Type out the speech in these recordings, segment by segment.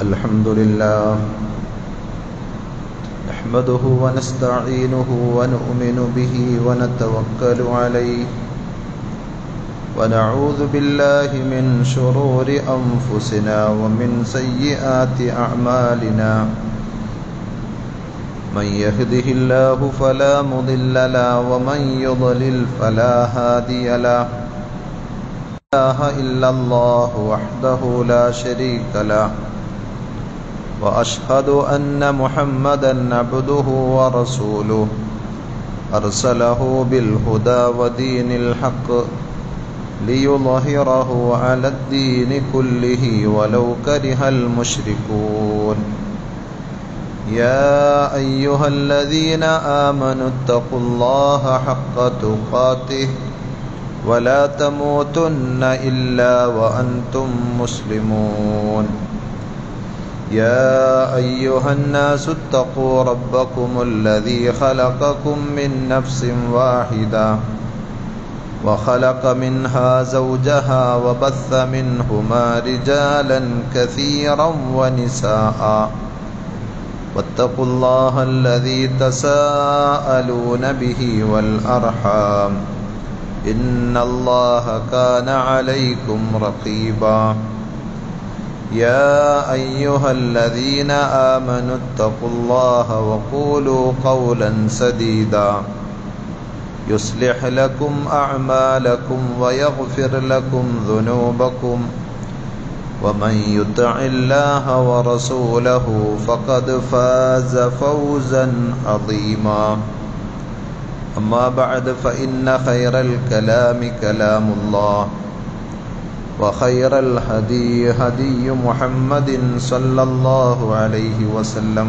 الحمد لله نحمده ونستعينه ونؤمن به ونتوكل عليه ونعوذ بالله من شرور أنفسنا ومن سيئات أعمالنا من يهده الله فلا مضل له ومن يضلل فلا هادي له لا إله إلا الله وحده لا شريك له وأشهد أن محمدا عبده ورسوله أرسله بالهدى ودين الحق ليظهره على الدين كله ولو كره المشركون يا أيها الذين آمنوا اتقوا الله حق تقاته ولا تموتن إلا وأنتم مسلمون يا أيها الناس اتقوا ربكم الذي خلقكم من نفس واحدة وخلق منها زوجها وبث منهما رجالا كثيرا ونساء واتقوا الله الذي تساءلون به والأرحام إن الله كان عليكم رقيبا يا أيها الذين آمنوا اتقوا الله وقولوا قولا سديدا يصلح لكم أعمالكم ويغفر لكم ذنوبكم ومن يطع الله ورسوله فقد فاز فوزا عظيما أما بعد فإن خير الكلام كلام الله وخير الهدي هدي محمد صلى الله عليه وسلم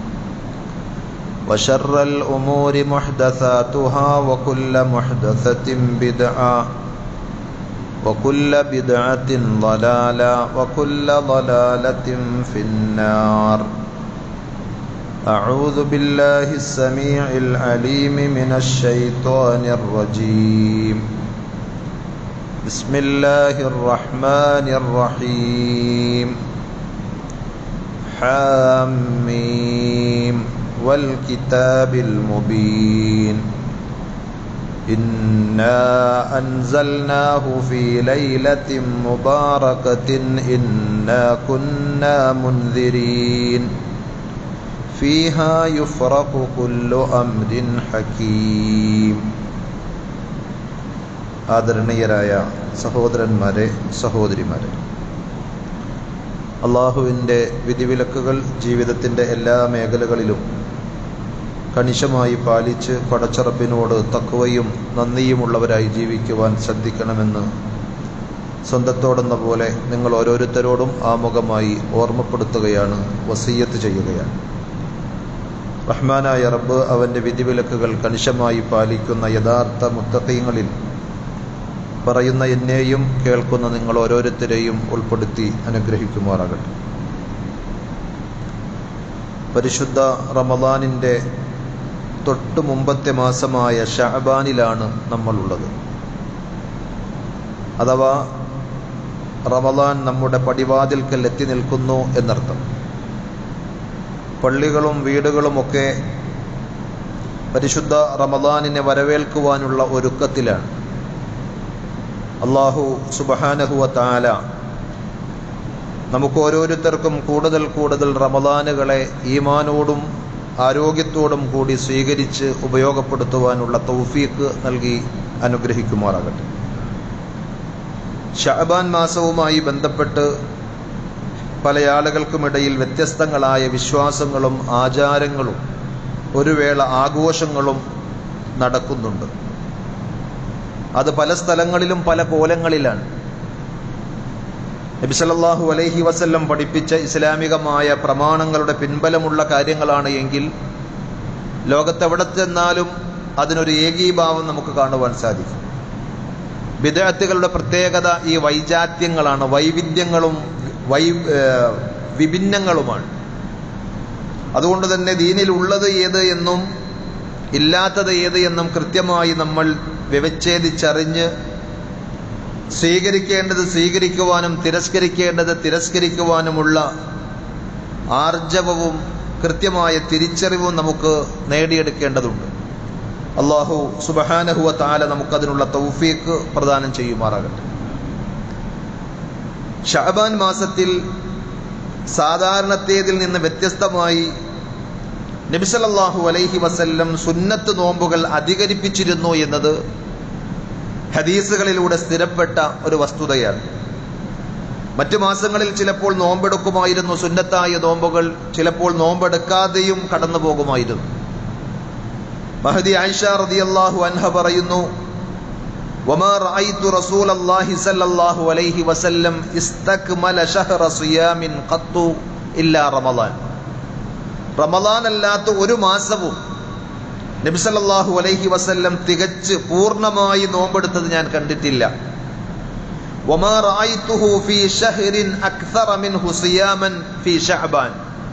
وشر الأمور محدثاتها وكل محدثة بدعة وكل بدعة ضلالة وكل ضلالة في النار أعوذ بالله السميع العليم من الشيطان الرجيم بسم الله الرحمن الرحيم حاميم والكتاب المبين إنا أنزلناه في ليلة مباركة إنا كنا منذرين فيها يفرق كل أمر حكيم ആദരണീയരായ സഹോദരന്മാരെ സഹോദരിമാരെ അള്ളാഹുവിൻ്റെ വിധിവിലക്കുകൾ ജീവിതത്തിൻ്റെ എല്ലാ മേഖലകളിലും കണിശമായി പാലിച്ച് പടച്ചറപ്പിനോട് തക്കുവയും നന്ദിയുമുള്ളവരായി ജീവിക്കുവാൻ ശ്രദ്ധിക്കണമെന്ന് സ്വന്തത്തോടെന്ന പോലെ നിങ്ങൾ ഓരോരുത്തരോടും ആമുഖമായി ഓർമ്മപ്പെടുത്തുകയാണ് വസീയത്ത് ചെയ്യുകയാണ് റഹ്മാനായ റബ്ബ് അവൻ്റെ വിധിവിലക്കുകൾ കണിശമായി പാലിക്കുന്ന യഥാർത്ഥ മുത്തക്കയങ്ങളിൽ പറയുന്ന എന്നെയും കേൾക്കുന്ന നിങ്ങൾ ഓരോരുത്തരെയും ഉൾപ്പെടുത്തി അനുഗ്രഹിക്കുമാറാകട്ടെ പരിശുദ്ധ റമദാനിൻ്റെ തൊട്ടു മുമ്പത്തെ മാസമായ ഷഹബാനിലാണ് നമ്മളുള്ളത് അഥവാ റമദാൻ നമ്മുടെ പടിവാതിൽക്കൽ എത്തി നിൽക്കുന്നു എന്നർത്ഥം പള്ളികളും വീടുകളുമൊക്കെ പരിശുദ്ധ റമദാനിനെ വരവേൽക്കുവാനുള്ള ഒരുക്കത്തിലാണ് അള്ളാഹു സുബഹാനഹുവ താല നമുക്ക് ഓരോരുത്തർക്കും കൂടുതൽ കൂടുതൽ റമദാനുകളെ ഈമാനോടും ആരോഗ്യത്തോടും കൂടി സ്വീകരിച്ച് ഉപയോഗപ്പെടുത്തുവാനുള്ള തൗഫീക്ക് നൽകി അനുഗ്രഹിക്കുമാറാകട്ടെ ഷഹബാൻ മാസവുമായി ബന്ധപ്പെട്ട് പല ആളുകൾക്കുമിടയിൽ വ്യത്യസ്തങ്ങളായ വിശ്വാസങ്ങളും ആചാരങ്ങളും ഒരു വേള ആഘോഷങ്ങളും നടക്കുന്നുണ്ട് അത് പല സ്ഥലങ്ങളിലും പല കോലങ്ങളിലാണ് നബിസലല്ലാഹു അലൈഹി വസല്ലം പഠിപ്പിച്ച ഇസ്ലാമികമായ പ്രമാണങ്ങളുടെ പിൻബലമുള്ള കാര്യങ്ങളാണ് എങ്കിൽ ലോകത്തെവിടെ ചെന്നാലും അതിനൊരു ഏകീഭാവം നമുക്ക് കാണുവാൻ സാധിക്കും വിദ്യാർത്ഥികളുടെ പ്രത്യേകത ഈ വൈജാത്യങ്ങളാണ് വൈവിധ്യങ്ങളും വൈ വിഭിന്നങ്ങളുമാണ് അതുകൊണ്ട് തന്നെ ദീനിലുള്ളത് ഏത് എന്നും ഇല്ലാത്തത് ഏത് എന്നും കൃത്യമായി നമ്മൾ വ്യവച്ഛേദിച്ചറിഞ്ഞ് സ്വീകരിക്കേണ്ടത് സ്വീകരിക്കുവാനും തിരസ്കരിക്കേണ്ടത് തിരസ്കരിക്കുവാനുമുള്ള ആർജവവും കൃത്യമായ തിരിച്ചറിവും നമുക്ക് നേടിയെടുക്കേണ്ടതുണ്ട് അള്ളാഹു സുബഹാനഹുവ താല നമുക്കതിനുള്ള തൗഫീക്ക് പ്രദാനം ചെയ്യുമാറാകട്ടെ ഷഹബാൻ മാസത്തിൽ സാധാരണത്തേതിൽ നിന്ന് വ്യത്യസ്തമായി നബിസലല്ലാഹു അലൈഹി വസല്ലം സുന്നത്ത് നോമ്പുകൾ അധികരിപ്പിച്ചിരുന്നു എന്നത് ഹദീസുകളിലൂടെ സ്ഥിരപ്പെട്ട ഒരു വസ്തുതയാണ് മറ്റു മാസങ്ങളിൽ ചിലപ്പോൾ നോമ്പെടുക്കുമായിരുന്നു സുന്നത്തായ നോമ്പുകൾ ചിലപ്പോൾ നോമ്പെടുക്കാതെയും കടന്നു പോകുമായിരുന്നു മഹദി ആയിഷ റളിയല്ലാഹു അൻഹ പറയുന്നു وما رأيت رسول الله صلى الله عليه وسلم استكمل شهر صيام قط إلا رمضان റമദാൻ അല്ലാത്ത ഒരു മാസവും നബി സല്ലല്ലാഹു അലൈഹി വസല്ലം തികച്ച് പൂർണ്ണമായി നോമ്പെടുത്തത് ഞാൻ കണ്ടിട്ടില്ല وما رأيته في شهر أكثر منه صياما في شعبان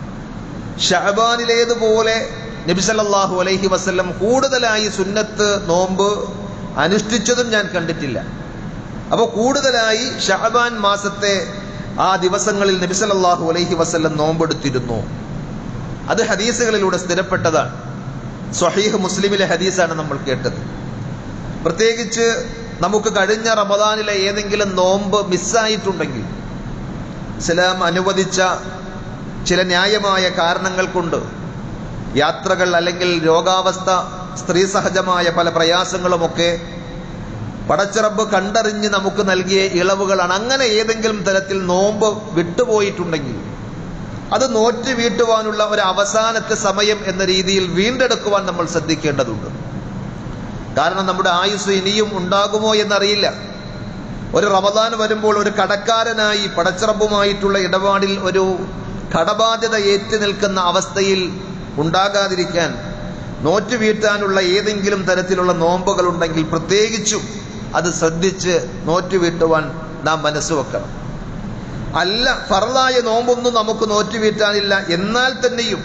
ഷഅബാനിലേതുപോലെ നബി സല്ലല്ലാഹു അലൈഹി വസല്ലം കൂടുതലായി സുന്നത്ത് നോമ്പ് അനുഷ്ഠിച്ചതും ഞാൻ കണ്ടിട്ടില്ല അപ്പോൾ കൂടുതലായി ഷഹബാൻ മാസത്തെ ആ ദിവസങ്ങളിൽ നബി സല്ലല്ലാഹു അലൈഹി വസല്ലം നോമ്പെടുത്തിരുന്നു അത് ഹദീസുകളിലൂടെ സ്ഥിരപ്പെട്ടതാണ് സ്വഹീഹ് മുസ്ലിമിലെ ഹദീസാണ് നമ്മൾ കേട്ടത് പ്രത്യേകിച്ച് നമുക്ക് കഴിഞ്ഞ റമദാനിലെ ഏതെങ്കിലും നോമ്പ് മിസ്സായിട്ടുണ്ടെങ്കിൽ ഇസ്ലാം അനുവദിച്ച ചില ന്യായമായ കാരണങ്ങൾ കൊണ്ട് യാത്രകൾ അല്ലെങ്കിൽ രോഗാവസ്ഥ സ്ത്രീ സഹജമായ പല പ്രയാസങ്ങളുമൊക്കെ പടച്ചിറപ്പ് കണ്ടറിഞ്ഞ് നമുക്ക് നൽകിയ ഇളവുകളാണ് അങ്ങനെ ഏതെങ്കിലും തരത്തിൽ നോമ്പ് വിട്ടുപോയിട്ടുണ്ടെങ്കിൽ അത് നോറ്റ് വീട്ടുവാനുള്ള ഒരു അവസാനത്തെ സമയം എന്ന രീതിയിൽ വീണ്ടെടുക്കുവാൻ നമ്മൾ ശ്രദ്ധിക്കേണ്ടതുണ്ട് കാരണം നമ്മുടെ ആയുസ് ഇനിയും ഉണ്ടാകുമോ എന്നറിയില്ല ഒരു റമദാൻ വരുമ്പോൾ ഒരു കടക്കാരനായി പടച്ചിറപ്പുമായിട്ടുള്ള ഇടപാടിൽ ഒരു കടബാധ്യത ഏറ്റു നിൽക്കുന്ന അവസ്ഥയിൽ ഉണ്ടാകാതിരിക്കാൻ നോറ്റ് വീട്ടാനുള്ള ഏതെങ്കിലും തരത്തിലുള്ള നോമ്പുകൾ ഉണ്ടെങ്കിൽ പ്രത്യേകിച്ചും അത് ശ്രദ്ധിച്ച് നോറ്റ് വീട്ടുവാൻ നാം മനസ്സ് വെക്കണം അല്ല ഫറലായ നോമ്പൊന്നും നമുക്ക് നോറ്റ് വീട്ടാനില്ല എന്നാൽ തന്നെയും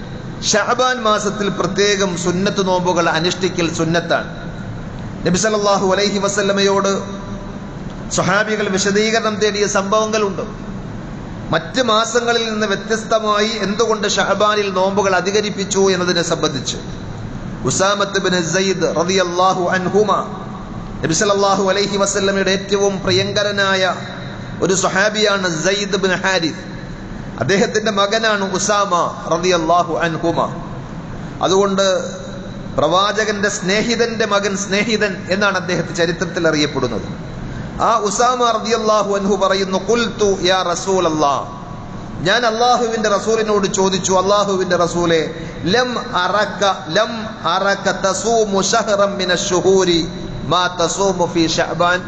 ഷഹബാൻ മാസത്തിൽ പ്രത്യേകം സുന്നത്ത് നോമ്പുകൾ അനുഷ്ഠിക്കൽ സുന്നത്താണ് നബി സല്ലല്ലാഹു അലൈഹി വസല്ലമയോട് സ്വഹാബികൾ വിശദീകരണം തേടിയ സംഭവങ്ങളുണ്ട് മറ്റ് മാസങ്ങളിൽ നിന്ന് വ്യത്യസ്തമായി എന്തുകൊണ്ട് ഷഹബാനിൽ നോമ്പുകൾ അധികരിപ്പിച്ചു എന്നതിനെ സംബന്ധിച്ച് ഉസാമത്ത് ബിൻ സയ്യിദ് റളിയല്ലാഹു അൻഹുമ നബി സല്ലല്ലാഹു അലൈഹി വസല്ലമയുടെ ഏറ്റവും പ്രിയങ്കരനായ ഒരു സ്വഹാബിയാണ് സയ്യിദ് ബിൻ ഹാരിസ് അദ്ദേഹത്തിന്റെ മകനാണ് ഉസാമ റളിയല്ലാഹു അൻഹുമ അതുകൊണ്ട് പ്രവാചകന്റെ സ്നേഹിതന്റെ മകൻ സ്നേഹിതൻ എന്നാണ് അദ്ദേഹത്തെ ചരിത്രത്തിൽ അറിയപ്പെടുന്നത് ആ ഉസാമ റളിയല്ലാഹു അൻഹു പറയുന്നു ഖുൽതു യാ റസൂലല്ലാഹ് ഞാൻ അള്ളാഹുവിന്റെ റസൂലിനോട് ചോദിച്ചു അള്ളാഹുവിന്റെ റസൂലെ ലം അറക ലം അറക തസൂമു ശഹറം മിന ശുഹൂരി മാ തസൂമു ഫി ശഅബാൻ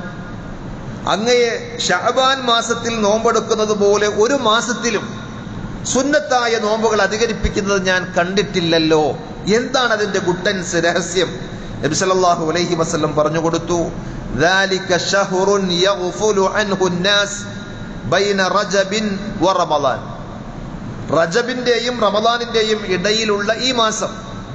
അങ്ങയെ ഷഅബാൻ മാസത്തിൽ നോമ്പെടുക്കുന്നത് പോലെ ഒരു മാസത്തിലും സുന്നത്തായ നോമ്പുകൾ അധികരിപ്പിക്കുന്നത് ഞാൻ കണ്ടിട്ടില്ലല്ലോ എന്താണ് അതിന്റെ ഗുട്ടൻസ് രഹസ്യം നബി സല്ലല്ലാഹു അലൈഹി വസല്ലം പറഞ്ഞു കൊടുത്തു ذلك شهر يغفل عنه الناس ബൈന റജബിൻ വ റമദാൻ റജബിന്റെയും റമദാനിന്റെയും ഇടയിലുള്ള ഈ മാസം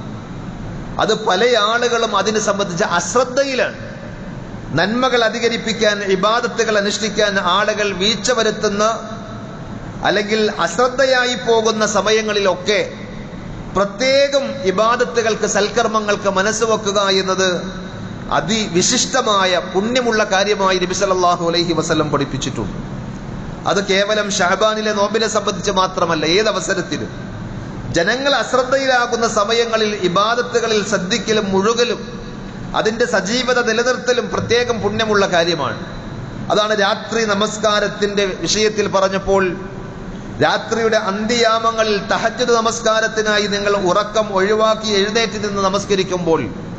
അത് പല ആളുകളും അതിനെ സംബന്ധിച്ച് അശ്രദ്ധയിലാണ് നന്മകൾ അധികരിപ്പിക്കാൻ ഇബാദത്തുകൾ അനുഷ്ഠിക്കാൻ ആളുകൾ വീഴ്ച വരുത്തുന്ന അല്ലെങ്കിൽ അശ്രദ്ധയായി പോകുന്ന സമയങ്ങളിലൊക്കെ പ്രത്യേകം ഇബാദത്തുകൾക്ക് സൽക്കർമ്മങ്ങൾക്ക് മനസ്സ് വെക്കുക എന്നത് അതിവിശിഷ്ടമായ പുണ്യമുള്ള കാര്യമായി നബി സല്ലല്ലാഹു അലൈഹി വസല്ലം പഠിപ്പിച്ചിട്ടുണ്ട് അത് കേവലം ഷഹബാനിലെ നോമ്പിനെ സംബന്ധിച്ച് മാത്രമല്ല ഏതവസരത്തിലും ജനങ്ങൾ അശ്രദ്ധയിലാകുന്ന സമയങ്ങളിൽ ഇബാദത്തുകളിൽ ശ്രദ്ധിക്കലും മുഴുകലും അതിന്റെ സജീവത നിലനിർത്തലും പ്രത്യേകം പുണ്യമുള്ള കാര്യമാണ് അതാണ് രാത്രി നമസ്കാരത്തിന്റെ വിഷയത്തിൽ പറഞ്ഞപ്പോൾ രാത്രിയുടെ അന്ത്യയാമങ്ങളിൽ തഹജ്ജുദ് നമസ്കാരത്തിനായി നിങ്ങൾ ഉറക്കം ഒഴിവാക്കി എഴുന്നേറ്റ് നിന്ന് നമസ്കരിക്കുമ്പോൾ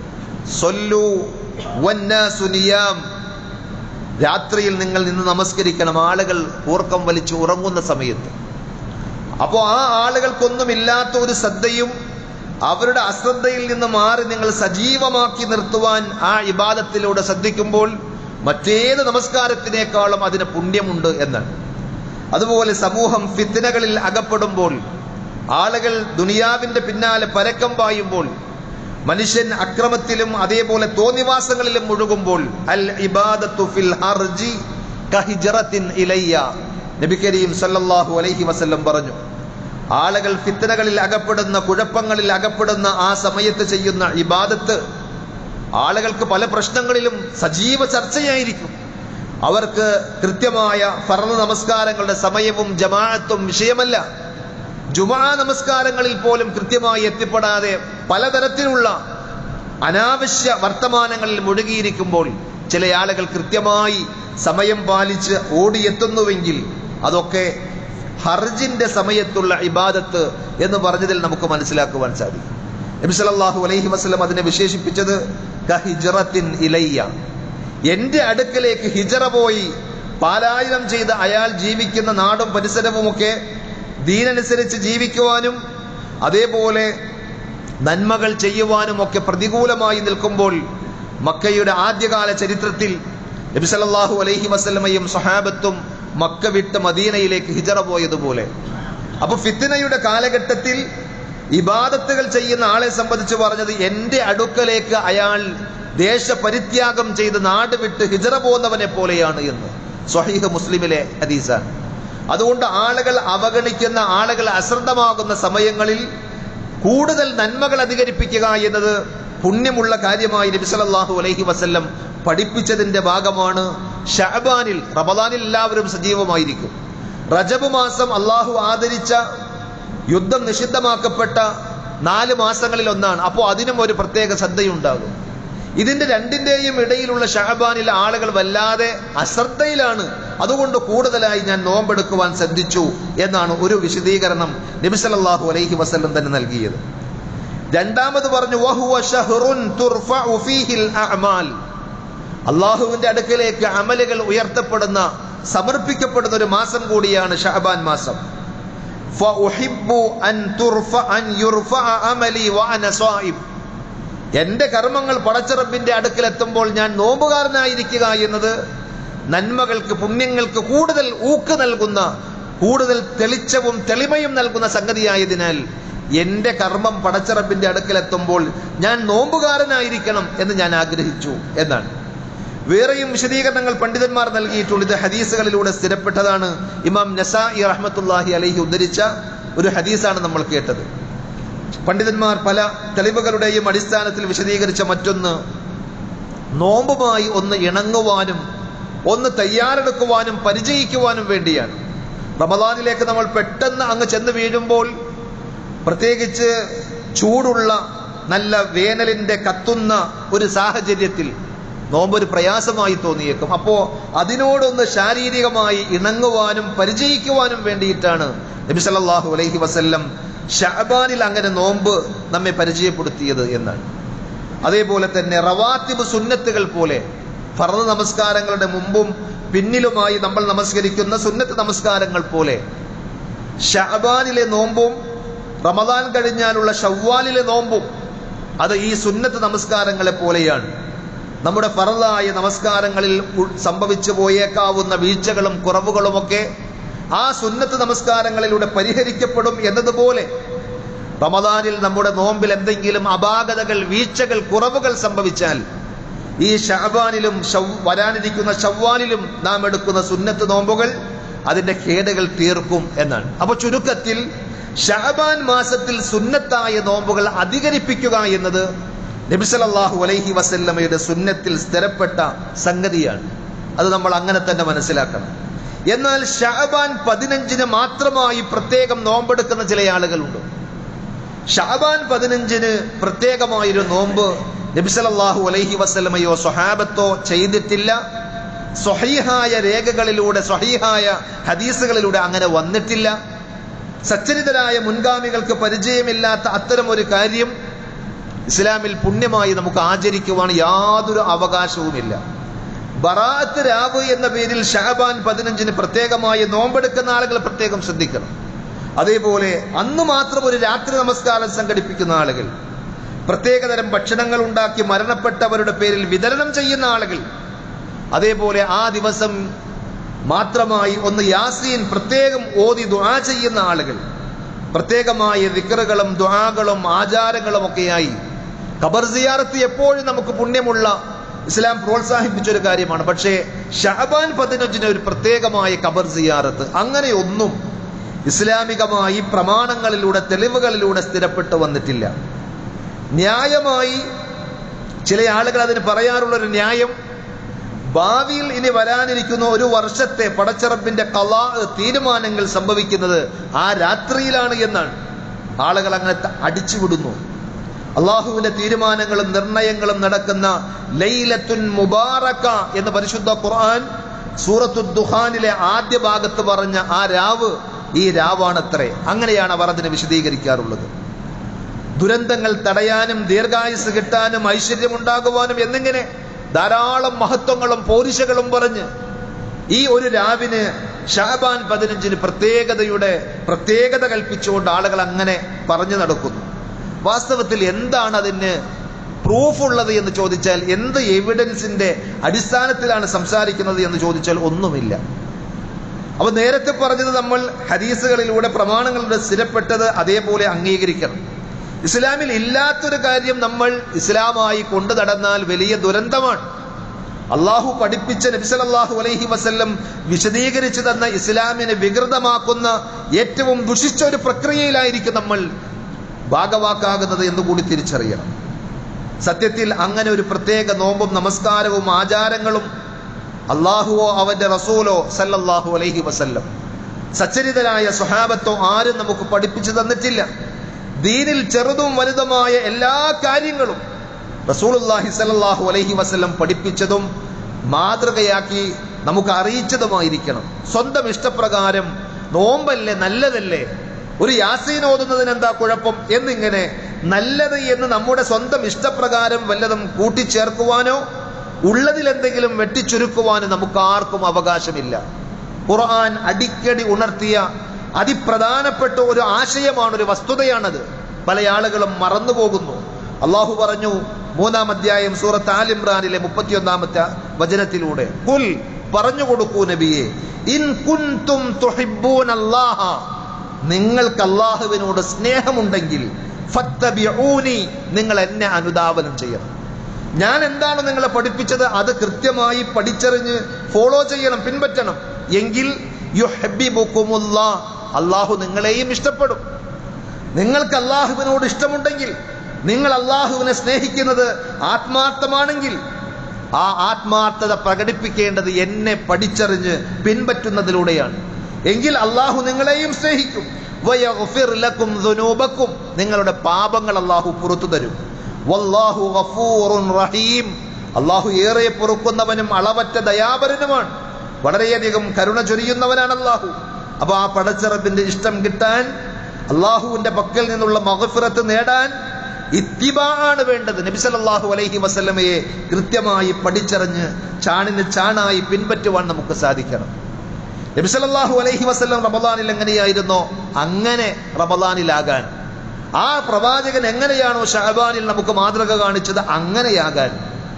സൊല്ലു വന്നാസു നിയാം രാത്രിയിൽ നിങ്ങൾ നിന്ന് നമസ്കരിക്കണം ആളുകൾ ഊർക്കം വലിച്ച് ഉറങ്ങുന്ന സമയത്ത് അപ്പോൾ ആ ആളുകൾക്കൊന്നുമില്ലാത്ത ഒരു ശ്രദ്ധയും അവരുടെ അശ്രദ്ധയിൽ നിന്ന് മാറി നിങ്ങൾ സജീവമാക്കി നിർത്തുവാൻ ആ ഇബാദത്തിലൂടെ ശ്രദ്ധിക്കുമ്പോൾ മറ്റേത് നമസ്കാരത്തിനേക്കാളും അതിന് പുണ്യമുണ്ട് എന്നാണ് അതുപോലെ സമൂഹം ഫിത്തിനകളിൽ അകപ്പെടുമ്പോൾ ആളുകൾ ദുനിയാവിന്റെ പിന്നാലെ പരക്കം പായുമ്പോൾ മനുഷ്യൻ അക്രമത്തിലും അതേപോലെ തോന്നിവാസങ്ങളിലും മുഴുകുമ്പോൾ അൽ ഇബാദത്തു ഫിൽ ഹർജി കഹിജറത്തിൻ ഇലയ്യ നബി കരീം സല്ലല്ലാഹു അലൈഹി വസല്ലം പറഞ്ഞു ആളുകൾ ഫിത്തനകളിൽ അകപ്പെടുന്ന കുഴപ്പങ്ങളിൽ അകപ്പെടുന്ന ആ സമയത്ത് ചെയ്യുന്ന ഇബാദത്ത് ആളുകൾക്ക് പല പ്രശ്നങ്ങളിലും സജീവ ചർച്ചയായിരിക്കും അവർക്ക് കൃത്യമായ ഫർദ് നമസ്കാരങ്ങളുടെ സമയവും ജമാഅത്തും വിഷയമല്ല ജുമാ നമസ്കാരങ്ങളിൽ പോലും കൃത്യമായി എത്തിപ്പെടാതെ പലതരത്തിലുള്ള അനാവശ്യ വർത്തമാനങ്ങളിൽ മുഴുകിയിരിക്കുമ്പോൾ ചില ആളുകൾ കൃത്യമായി സമയം പാലിച്ച് ഓടിയെത്തുന്നുവെങ്കിൽ അതൊക്കെ ഹർജിന്റെ സമയത്തുള്ള ഇബാദത്ത് എന്ന് പറഞ്ഞതിൽ നമുക്ക് മനസ്സിലാക്കുവാൻ സാധിക്കും നബി സല്ലല്ലാഹു അലൈഹി വസല്ലം അതിനെ വിശേഷിപ്പിച്ചത് കഹിജറത്തിൻ ഇലയ്യ എന്റെ അടുക്കലേക്ക് ഹിജറ പോയി പാലായനം ചെയ്ത് അയാൾ ജീവിക്കുന്ന നാടും പരിസരവുമൊക്കെ ദീനനുസരിച്ച് ജീവിക്കുവാനും അതേപോലെ നന്മകൾ ചെയ്യുവാനും ഒക്കെ പ്രതികൂലമായി നിൽക്കുമ്പോൾ മക്കയുടെ ആദ്യകാല ചരിത്രത്തിൽ നബി സല്ലല്ലാഹു അലൈഹി വസല്ലമയും സഹാബത്തും മക്ക വിട്ട് മദീനയിലേക്ക് ഹിജറ പോയതുപോലെ അപ്പൊ ഫിത്തിനയുടെ കാലഘട്ടത്തിൽ ഇബാദത്തുകൾ ചെയ്യുന്ന ആളെ സംബന്ധിച്ച് പറഞ്ഞത് എന്റെ അടുക്കലേക്ക് അയാൾ ദേശപരിത്യാഗം ചെയ്ത് നാട് വിട്ട് ഹിജറ പോകുന്നവനെ പോലെയാണ് എന്ന് സ്വഹീഹ് മുസ്ലിമിലെ ഹദീസാണ് അതുകൊണ്ട് ആളുകൾ അവഗണിക്കുന്ന ആളുകൾ അശ്രദ്ധമാകുന്ന സമയങ്ങളിൽ കൂടുതൽ നന്മകൾ അധികരിപ്പിക്കുക എന്നത് പുണ്യമുള്ള കാര്യമായി നബി സല്ലല്ലാഹു അലൈഹി വസല്ലം പഠിപ്പിച്ചതിന്റെ ഭാഗമാണ് ഷഅബാനിൽ റമദാനിൽ എല്ലാവരും സജീവമായിരിക്കും റജബ് മാസം അള്ളാഹു ആദരിച്ച യുദ്ധം നിഷിദ്ധമാക്കപ്പെട്ട നാല് മാസങ്ങളിൽ ഒന്നാണ് അപ്പോൾ അതിനും ഒരു പ്രത്യേക ശ്രദ്ധയുണ്ടാകും ഇതിന്റെ രണ്ടിന്റെയും ഇടയിലുള്ള ഷഹബാനിലെ ആളുകൾ വല്ലാതെ അശ്രദ്ധയിലാണ് അതുകൊണ്ട് കൂടുതലായി ഞാൻ നോമ്പെടുക്കുവാൻ ശ്രദ്ധിച്ചു എന്നാണ് ഒരു വിശദീകരണം നബി സല്ലല്ലാഹു അലൈഹി വസല്ലം തന്നെ നൽകിയത് രണ്ടാമത് പറഞ്ഞു വഹുവ ഷഹ്റുൻ തുർഫഉ ഫീഹിൽ അഅമാൽ അള്ളാഹുവിന്റെ അടുക്കലേക്ക് അമലുകൾ ഉയർത്തപ്പെടുന്ന സമർപ്പിക്കപ്പെടുന്ന ഒരു മാസം കൂടിയാണ് ഷഹബാൻ മാസം ഫഉഹിബ്ബു അൻ തുർഫ അൻ യുർഫഅ അമലി വഅന സായിബ് എന്റെ കർമ്മങ്ങൾ പടച്ചറബിന്റെ അടുക്കൽ എത്തുമ്പോൾ ഞാൻ നോമ്പുകാരനായിരിക്കുക എന്നത് നന്മകൾക്ക് പുണ്യങ്ങൾക്ക് കൂടുതൽ ഊക്ക് നൽകുന്ന കൂടുതൽ തെളിച്ചവും തെളിമയും നൽകുന്ന സംഗതിയായതിനാൽ എന്റെ കർമ്മം പടച്ചറബിന്റെ അടുക്കൽ എത്തുമ്പോൾ ഞാൻ നോമ്പുകാരനായിരിക്കണം എന്ന് ഞാൻ ആഗ്രഹിച്ചു എന്നാണ് വേറെയും വിശദീകരണങ്ങൾ പണ്ഡിതന്മാർ നൽകിയിട്ടുണ്ട് ഇത് ഹദീസുകളിലൂടെ സ്ഥിരപ്പെട്ടതാണ് ഇമാം നസായി റഹ്മത്തുല്ലാഹി അലൈഹി ഉദ്ധരിച്ച ഒരു ഹദീസാണ് നമ്മൾ കേട്ടത് പണ്ഡിതന്മാർ പല തെളിവുകളുടെയും അടിസ്ഥാനത്തിൽ വിശദീകരിച്ച മറ്റൊന്ന് നോമ്പുമായി ഒന്ന് ഇണങ്ങുവാനും ഒന്ന് തയ്യാറെടുക്കുവാനും പരിചയിക്കുവാനും വേണ്ടിയാണ് റമദാനിലേക്ക് നമ്മൾ പെട്ടെന്ന് അങ്ങ് ചെന്ന് വീഴുമ്പോൾ പ്രത്യേകിച്ച് ചൂടുള്ള നല്ല വേനലിന്റെ കത്തുന്ന ഒരു സാഹചര്യത്തിൽ നോമ്പൊരു പ്രയാസമായി തോന്നിയേക്കും അപ്പോ അതിനോടൊന്ന് ശാരീരികമായി ഇണങ്ങുവാനും പരിചയിക്കുവാനും വേണ്ടിയിട്ടാണ് നബി സല്ലല്ലാഹു അലൈഹി വസല്ലം ഷഅബാനിൽ അങ്ങനെ നോമ്പ് നമ്മെ പരിചയപ്പെടുത്തിയത് എന്നാണ് അതേപോലെ തന്നെ റവാത്തിബ് സുന്നത്തുകൾ പോലെ ഫർദ് നമസ്കാരങ്ങളുടെ മുമ്പും പിന്നിലുമായി നമ്മൾ നമസ്കരിക്കുന്ന സുന്നത്ത് നമസ്കാരങ്ങൾ പോലെ ഷഅബാനിലെ നോമ്പും റമദാൻ കഴിഞ്ഞാലുള്ള ഷവ്വാലിലെ നോമ്പും അത് ഈ സുന്നത്ത് നമസ്കാരങ്ങളെ പോലെയാണ് നമ്മുടെ ഫറദായ നമസ്കാരങ്ങളിൽ ഉൾ- സംഭവിച്ചു പോയേക്കാവുന്ന വീഴ്ചകളും കുറവുകളുമൊക്കെ ആ സുന്നത്ത് നമസ്കാരങ്ങളിലൂടെ പരിഹരിക്കപ്പെടും എന്നതുപോലെ റമദാനിൽ നമ്മുടെ നോമ്പിൽ എന്തെങ്കിലും അപാകതകൾ വീഴ്ചകൾ കുറവുകൾ സംഭവിച്ചാൽ ഈ ഷഹബാനിലും വരാനിരിക്കുന്ന ഷവ്വാലിലും നാം എടുക്കുന്ന സുന്നത്ത് നോമ്പുകൾ അതിന്റെ ഖേദകൾ തീർക്കും എന്നാണ് അപ്പൊ ചുരുക്കത്തിൽ ഷഹബാൻ മാസത്തിൽ സുന്നത്തായ നോമ്പുകൾ അധികരിപ്പിക്കുക എന്നത് നബിസലല്ലാഹു അലൈഹി വസല്ലമയുടെ സുന്നത്തിൽ സ്ഥിരപ്പെട്ട സംഗതിയാണ് അത് നമ്മൾ അങ്ങനെ തന്നെ മനസ്സിലാക്കണം എന്നാൽ ഷഹബാൻ പതിനഞ്ചിന് മാത്രമായി പ്രത്യേകം നോമ്പെടുക്കുന്ന ചില ആളുകളുണ്ട് ഷാബാൻ പതിനഞ്ചിന് പ്രത്യേകമായൊരു നോമ്പ് നബിസലല്ലാഹു അലൈഹി വസല്ലമയോ സ്വഹാബത്തോ ചെയ്തിട്ടില്ല സ്വഹീഹായ രേഖകളിലൂടെ സ്വഹീഹായ ഹദീസുകളിലൂടെ അങ്ങനെ വന്നിട്ടില്ല സച്ചരിതരായ മുൻഗാമികൾക്ക് പരിചയമില്ലാത്ത അത്തരം ഒരു കാര്യം ഇസ്ലാമിൽ പുണ്യമായി നമുക്ക് ആചരിക്കുവാൻ യാതൊരു അവകാശവുമില്ല ബറാത്ത് രാവ് എന്ന പേരിൽ ഷഹബാൻ പതിനഞ്ചിന് പ്രത്യേകമായി നോമ്പെടുക്കുന്ന ആളുകൾ പ്രത്യേകം ശ്രദ്ധിക്കണം അതേപോലെ അന്ന് മാത്രം ഒരു രാത്രി നമസ്കാരം സംഘടിപ്പിക്കുന്ന ആളുകൾ പ്രത്യേകതരം ഭക്ഷണങ്ങൾ ഉണ്ടാക്കി മരണപ്പെട്ടവരുടെ പേരിൽ വിതരണം ചെയ്യുന്ന ആളുകൾ അതേപോലെ ആ ദിവസം മാത്രമായി ഒന്ന് യാസീൻ പ്രത്യേകം ഓതി ദുആ ചെയ്യുന്ന ആളുകൾ പ്രത്യേകമായ ദിക്റുകളും ദുആകളും ആചാരങ്ങളും ഒക്കെയായി ഖബർ സിയാറത്ത് എപ്പോഴും നമുക്ക് പുണ്യമുള്ള ഇസ്ലാം പ്രോത്സാഹിപ്പിച്ച ഒരു കാര്യമാണ് പക്ഷേ ഷഹബാൻ പതിനഞ്ചിന് ഒരു പ്രത്യേകമായ ഖബർ സിയാറത്ത് അങ്ങനെ ഒന്നും ഇസ്ലാമികമായി പ്രമാണങ്ങളിലൂടെ തെളിവുകളിലൂടെ സ്ഥിരപ്പെട്ടു വന്നിട്ടില്ല ന്യായമായി ചില ആളുകൾ അതിന് പറയാറുള്ള ഒരു ന്യായം ഭാവിയിൽ ഇനി വരാനിരിക്കുന്ന ഒരു വർഷത്തെ പടച്ചറപ്പിന്റെ കലാ തീരുമാനങ്ങൾ സംഭവിക്കുന്നത് ആ രാത്രിയിലാണ് എന്നാണ് ആളുകൾ അങ്ങനെ ത- അടിച്ചുവിടുന്നു അള്ളാഹുവിന്റെ തീരുമാനങ്ങളും നിർണയങ്ങളും നടക്കുന്ന ലൈലത്തുൻ മുബാറക്ക എന്ന് പരിശുദ്ധ ഖുർആൻ സൂറത്തു ദുഹാനിലെ ആദ്യ ഭാഗത്ത് പറഞ്ഞ ആ രാവ് ഈ രാവാണത്രേ അങ്ങനെയാണ് അവർ അതിനെ വിശദീകരിക്കാറുള്ളത് ദുരന്തങ്ങൾ തടയാനും ദീർഘായുസ് കിട്ടാനും ഐശ്വര്യമുണ്ടാകുവാനും എന്നിങ്ങനെ ധാരാളം മഹത്വങ്ങളും പോരിശകളും പറഞ്ഞ് ഈ ഒരു രാവിന് ഷാബാൻ പതിനഞ്ചിന് പ്രത്യേകതയുടെ പ്രത്യേകത കൽപ്പിച്ചുകൊണ്ട് ആളുകൾ അങ്ങനെ പറഞ്ഞു നടക്കുന്നു വാസ്തവത്തിൽ എന്താണ് അതിന് പ്രൂഫ് ഉള്ളത് എന്ന് ചോദിച്ചാൽ എന്ത് എവിഡൻസിന്റെ അടിസ്ഥാനത്തിലാണ് സംസാരിക്കുന്നത് എന്ന് ചോദിച്ചാൽ ഒന്നുമില്ല അപ്പൊ നേരത്തെ പറഞ്ഞത് നമ്മൾ ഹദീസുകളിലൂടെ പ്രമാണങ്ങളിലൂടെ സ്ഥിരപ്പെട്ടത് അതേപോലെ അംഗീകരിക്കണം ഇസ്ലാമിൽ ഇല്ലാത്തൊരു കാര്യം നമ്മൾ ഇസ്ലാമായി കൊണ്ടു നടന്നാൽ വലിയ ദുരന്തമാണ് അള്ളാഹു പഠിപ്പിച്ച നബിസലല്ലാഹു അലൈഹി വസല്ലം വിശദീകരിച്ചു തന്ന ഇസ്ലാമിനെ വികൃതമാക്കുന്ന ഏറ്റവും ദുഷിച്ച ഒരു പ്രക്രിയയിലായിരിക്കും നമ്മൾ ഭാഗവാക്കാകുന്നത് എന്ന് കൂടി തിരിച്ചറിയണം സത്യത്തിൽ അങ്ങനെ ഒരു പ്രത്യേക നോമ്പും നമസ്കാരവും ആചാരങ്ങളും അള്ളാഹുവോ അവന്റെ റസൂലോ സല്ലല്ലാഹു അലൈഹി വസല്ലം സച്ചരിതരായ സ്വഹാബത്തോ ആരും നമുക്ക് പഠിപ്പിച്ചു തന്നിട്ടില്ല ദീനിൽ ചെറുതും വലുതുമായ എല്ലാ കാര്യങ്ങളും റസൂലുള്ളാഹി സല്ലല്ലാഹു അലൈഹി വസല്ലം പഠിപ്പിച്ചതും മാതൃകയാക്കി നമുക്ക് അറിയിച്ചതുമായിരിക്കണം സ്വന്തം ഇഷ്ടപ്രകാരം നോമ്പല്ലേ നല്ലതല്ലേ ഒരു യാസീൻ ഓതുന്നതിന് എന്താ കുഴപ്പം എന്നിങ്ങനെ നല്ലത് എന്ന് നമ്മുടെ സ്വന്തം ഇഷ്ടപ്രകാരം വല്ലതും കൂട്ടിച്ചേർക്കുവാനോ ഉള്ളതിൽ എന്തെങ്കിലും വെട്ടിച്ചുരുക്കുവാനോ നമുക്ക് ആർക്കും അവകാശമില്ല ഖുർആൻ അടിക്കടി ഉണർത്തിയ അതിപ്രധാനപ്പെട്ട ഒരു ആശയമാണ് ഒരു വസ്തുതയാണത് പല ആളുകളും മറന്നുപോകുന്നു അള്ളാഹു പറഞ്ഞു മൂന്നാം അധ്യായം സൂറത്ത് ആൽ ഇമ്രാനിലെ മുപ്പത്തിയൊന്നാമത്തെ വചനത്തിലൂടെ കുൽ പറഞ്ഞു കൊടുക്കൂ നബിയെ ഇൻ കുൻതും തുഹിബ്ബൂന അല്ലാഹ നിങ്ങൾക്ക് അള്ളാഹുവിനോട് സ്നേഹമുണ്ടെങ്കിൽ ഫത്തബിഊനി നിങ്ങൾ എന്നെ അനുധാവനം ചെയ്യണം ഞാൻ എന്താണ് നിങ്ങളെ പഠിപ്പിച്ചത് അത് കൃത്യമായി പഠിച്ചറിഞ്ഞ് ഫോളോ ചെയ്യണം പിൻപറ്റണം എങ്കിൽ യുഹബ്ബിബുക്കുമുല്ലാ അള്ളാഹു നിങ്ങളെയും ഇഷ്ടപ്പെടും നിങ്ങൾക്ക് അള്ളാഹുവിനോട് ഇഷ്ടമുണ്ടെങ്കിൽ നിങ്ങൾ അള്ളാഹുവിനെ സ്നേഹിക്കുന്നത് ആത്മാർത്ഥമാണെങ്കിൽ ആ ആത്മാർത്ഥത പ്രകടിപ്പിക്കേണ്ടത് എന്നെ പഠിച്ചറിഞ്ഞ് പിൻപറ്റുന്നതിലൂടെയാണ് എങ്കിൽ അള്ളാഹു നിങ്ങളെയും സ്നേഹിക്കും വയഗ്ഫിർ ലക്കും ദുനൂബക്കും നിങ്ങളുടെ പാപങ്ങൾ അള്ളാഹു പുറത്തു തരും വല്ലാഹു ഗഫൂറുൻ റഹീം അള്ളാഹു ഏറെ പൊറുക്കുന്നവനും അളവറ്റ ദയാപരനുമാണ് വളരെയധികം കരുണ ചൊരിയുന്നവനാണ് അള്ളാഹു അപ്പൊ ആ പടച്ചിറപ്പിന്റെ ഇഷ്ടം കിട്ടാൻ അള്ളാഹുവിന്റെ പക്കൽ നിന്നുള്ള മഹഫിറത്ത് നേടാൻ ഇത്തിബാണ് വേണ്ടത് നബി സല്ലല്ലാഹു അലൈഹി വസല്ലമയെ കൃത്യമായി പഠിച്ചറിഞ്ഞ് ചാണിന് ചാണായി പിൻപറ്റുവാൻ നമുക്ക് സാധിക്കണം നബി സല്ലല്ലാഹു അലൈഹി വസല്ലം റമദാനിൽ എങ്ങനെയായിരുന്നോ അങ്ങനെ റമദാനിലാകാൻ ആ പ്രവാചകൻ എങ്ങനെയാണോ ഷഹബാനിൽ നമുക്ക് മാതൃക കാണിച്ചത് അങ്ങനെയാകാൻ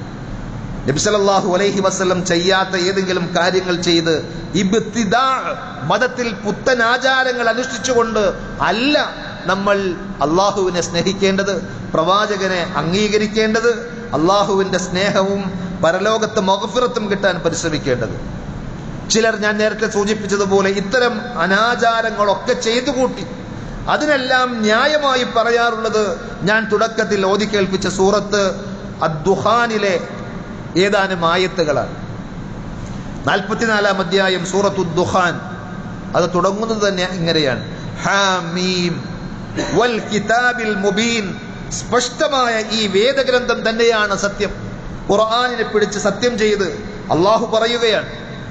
നബി സല്ലല്ലാഹു അലൈഹി വസല്ലം ചെയ്യാത്ത ഏതെങ്കിലും കാര്യങ്ങൾ ചെയ്ത് ഇബ്തിദാ മതത്തിൽ പുത്തൻ ആചാരങ്ങൾ അനുഷ്ഠിച്ചുകൊണ്ട് അല്ല നമ്മൾ അള്ളാഹുവിനെ സ്നേഹിക്കേണ്ടത് പ്രവാചകനെ അംഗീകരിക്കേണ്ടത് അള്ളാഹുവിന്റെ സ്നേഹവും പരലോകത്ത് മഹഫിറത്തും കിട്ടാൻ പരിശ്രമിക്കേണ്ടത് ചിലർ ഞാൻ നേരത്തെ സൂചിപ്പിച്ചതുപോലെ ഇത്തരം അനാചാരങ്ങളൊക്കെ ചെയ്തു കൂട്ടി അതിനെല്ലാം ന്യായമായി പറയാറുള്ളത് ഞാൻ തുടക്കത്തിൽ ഓതി കേൾപ്പിച്ച സൂറത്ത് അദ്ദുഹാനിലെ ഏതാനും ആയത്തുകളാണ് നാൽപ്പത്തിനാലാം അധ്യായം സൂറത്തു ദുഹാൻ അത് തുടങ്ങുന്നത് തന്നെ ഇങ്ങനെയാണ് ഹാമീം വൽ കിതാബിൽ മുബീൻ സ്പഷ്ടമായ ഈ വേദഗ്രന്ഥം തന്നെയാണ് സത്യം ഖുർആനിനെ പിടിച്ച് സത്യം ചെയ്ത് അള്ളാഹു പറയുകയാണ്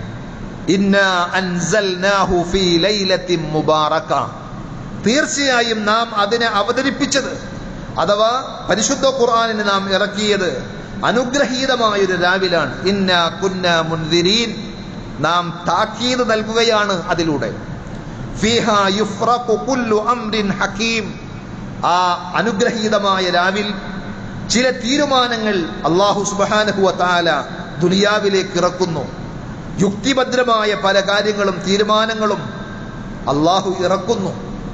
ഇന്നാ അൻസൽനാഹു ഫീ ലൈലത്തിൻ മുബാറക തീർച്ചയായും നാം അതിനെ അവതരിപ്പിച്ചത് അഥവാ പരിശുദ്ധ ഖുർആനിനെ നാം ഇറക്കിയത് അനുഗ്രഹീതമായൊരു രാവിലാണ് ഇന്ന കുന്ന മുൻദിരീൻ നാം താക്കീത് നൽകുകയാണ് അതിലൂടെ ഫീഹ യുഫ്രഖു കുല്ലു അംരിൻ ഹക്കീം ആ അനുഗ്രഹീതമായ രാവിൽ ചില തീരുമാനങ്ങൾ അള്ളാഹു സുബ്ഹാനഹു വതആല ദുനിയാവിലേക്ക് ഇറക്കുന്നു യുക്തിഭദ്രമായ പല കാര്യങ്ങളും തീരുമാനങ്ങളും അള്ളാഹു ഇറക്കുന്നു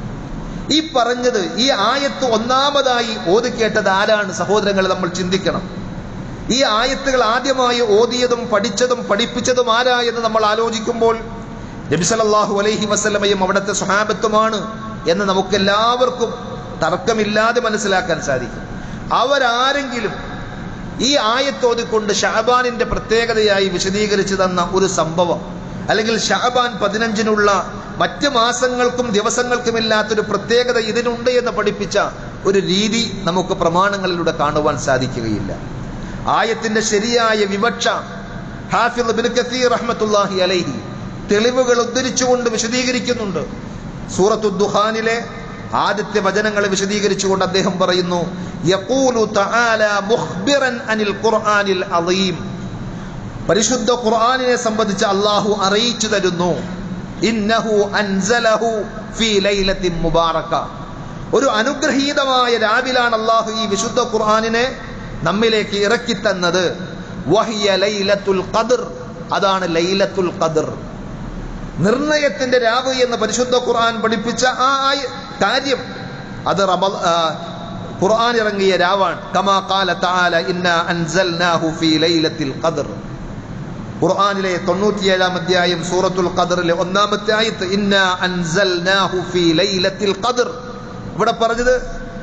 ഈ പറഞ്ഞത് ഈ ആയത്ത് ഒന്നാമതായി ഓതി കേട്ടത് ആരാണ് സഹോദരങ്ങൾ നമ്മൾ ചിന്തിക്കണം ഈ ആയത്തുകൾ ആദ്യമായി ഓതിയതും പഠിച്ചതും പഠിപ്പിച്ചതും ആരാ എന്ന് നമ്മൾ ആലോചിക്കുമ്പോൾ നബി സല്ലല്ലാഹു അലൈഹി വസല്ലമയും അവിടുത്തെ സ്വഹാബത്തുമാണ് എന്ന് നമുക്കെല്ലാവർക്കും തർക്കമില്ലാതെ മനസ്സിലാക്കാൻ സാധിക്കും അവരാരെങ്കിലും ഈ ആയത്തോതിക്കൊണ്ട് ഷഹബാനിന്റെ പ്രത്യേകതയായി വിശദീകരിച്ചു തന്ന ഒരു സംഭവം അല്ലെങ്കിൽ ഷഹബാൻ പതിനഞ്ചിനുള്ള മറ്റ് മാസങ്ങൾക്കും ദിവസങ്ങൾക്കുമില്ലാത്തൊരു പ്രത്യേകത ഇതിനുണ്ട് എന്ന് പഠിപ്പിച്ച ഒരു രീതി നമുക്ക് പ്രമാണങ്ങളിലൂടെ കാണുവാൻ സാധിക്കുകയില്ല ആയത്തിന്റെ ശരിയായ വിവക്ഷ ഹാഫിദ് ബിൻ കസീർ റഹ്മത്തുല്ലാഹി അലൈഹി തെളിവുകൾ ഉദ്ധരിച്ചുകൊണ്ട് വിശദീകരിക്കുന്നുണ്ട് സൂറത്തു ദുഹാനിലെ ആദ്യത്തെ വചനങ്ങളെ വിശദീകരിച്ചുകൊണ്ട് അദ്ദേഹം പറയുന്നു യഖൂലു തആല മുഖ്ബിറൻ അനിൽ ഖുർആനിൽ അളീം പരിശുദ്ധ ഖുർആനിനെ സംബന്ധിച്ച് അള്ളാഹു അറിയിച്ചു തരുന്നു ഇന്നഹു അൻസലഹു ഫീ ലൈലത്തിൻ മുബാറക ഒരു അനുഗ്രഹീതമായ രാവിലാണ് അള്ളാഹു ഈ വിശുദ്ധ ഖുർആനിനെ നമ്മിലേക്ക് ഇറക്കി തന്നത് വഹിയ ലൈലത്തുൽ ഖദർ അതാണ് ലൈലത്തുൽ ഖദർ നിർണയത്തിന്റെ രാവ് എന്ന് പരിശുദ്ധ ഖുർആൻ പഠിപ്പിച്ച ആ ആയ- കാര്യം അത് റമ ആ, ഖുർആൻ ഇറങ്ങിയ രാവാണ് കമാ ഖാല തആല ഇന്നാ അൻസൽനാഹു ഫീ ലൈലത്തിൽ ഖദർ ഖുർആനിലെ തൊണ്ണൂറ്റിയേഴാം അധ്യായം സൂറത്തുൽ ഖദറിലെ ഒന്നാമത്തെ ആയത്ത് ഇന്നാ അൻസൽനാഹു ഫീ ലൈലത്തിൽ ഖദർ ഇവിടെ പറഞ്ഞത്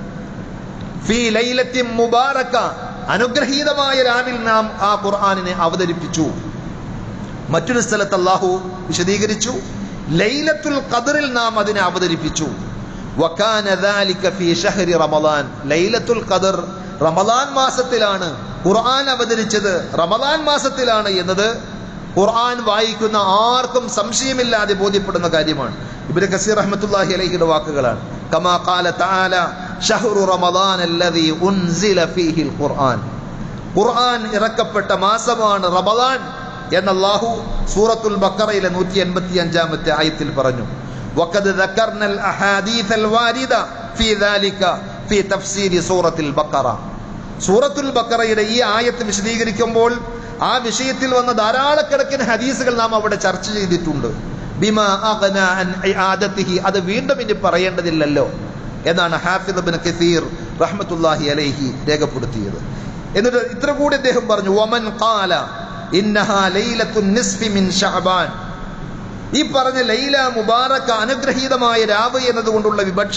ഫീ ലൈലത്തിൻ മുബാറക അനുഗ്രഹീതമായ രാവിൽ നാം ആ ഖുർആനിനെ അവതരിപ്പിച്ചു മറ്റൊരു സ്ഥലത്ത് അള്ളാഹു വിശദീകരിച്ചു ലൈലത്തുൽ ഖദറിൽ നാം അതിനെ അവതരിപ്പിച്ചു വകാന ദാലിക ഫീ ഷഹ്രി റമളാൻ ലൈലത്തുൽ ഖദർ റമളാൻ മാസത്തിലാണ് ഖുർആൻ അവതരിച്ചത് റമളാൻ മാസത്തിലാണ് എന്നത് ഖുർആൻ വായിക്കുന്ന ആർക്കും സംശയമില്ലാതെ ബോധ്യപ്പെടുന്ന കാര്യമാണ് ഇബ്നു കസീർ റഹ്മത്തുള്ളാഹി അലൈഹിയുടെ വാക്കുകളാണ് കമാ ഖാല തആല ഷഹ്റു റമളാൻ അല്ലദീ ഉൻസില ഫീഹിൽ ഖുർആൻ ഖുർആൻ ഇറക്കപ്പെട്ട മാസമാണ് റമളാൻ എന്ന് അല്ലാഹു സൂറത്തുൽ ബക്കറയിലെ നൂറ്റി എൺപത്തി അഞ്ചാമത്തെ ആയത്തിൽ പറഞ്ഞു وقد ذكرنا الأحاديث الواردة في ذلك في تفسير سورة البقرة സൂറത്തുൽ ബക്കറയുടെ ഈ ആയത്ത് വിശദീകരിക്കുമ്പോൾ ആ വിഷയത്തിൽ വന്ന ധാരാളക്കണക്കിന് ഹദീസുകൾ നാം അവിടെ ചർച്ച ചെയ്തിട്ടുണ്ട് ബിമാ അഗ്ന അൻ ഇആദത്തിഹി അത് വീണ്ടും ഇനി പറയേണ്ടതില്ലല്ലോ എന്നാണ് ഹാഫിദ് ബിൻ കസീർ റഹ്മത്തുല്ലാഹി അലൈഹി രേഖപ്പെടുത്തിയത് എന്നിട്ട് ഇത്ര കൂടി അദ്ദേഹം പറഞ്ഞു വമൻ ഖാല ഇന്നഹാ ലൈലത്തുൻ നിസ്ഫി മിൻ ശഅബാൻ ഈ പറഞ്ഞ ലൈല മുബാറക്ക അനുഗ്രഹീതമായ രാവ് എന്നതുകൊണ്ടുള്ള വിവക്ഷ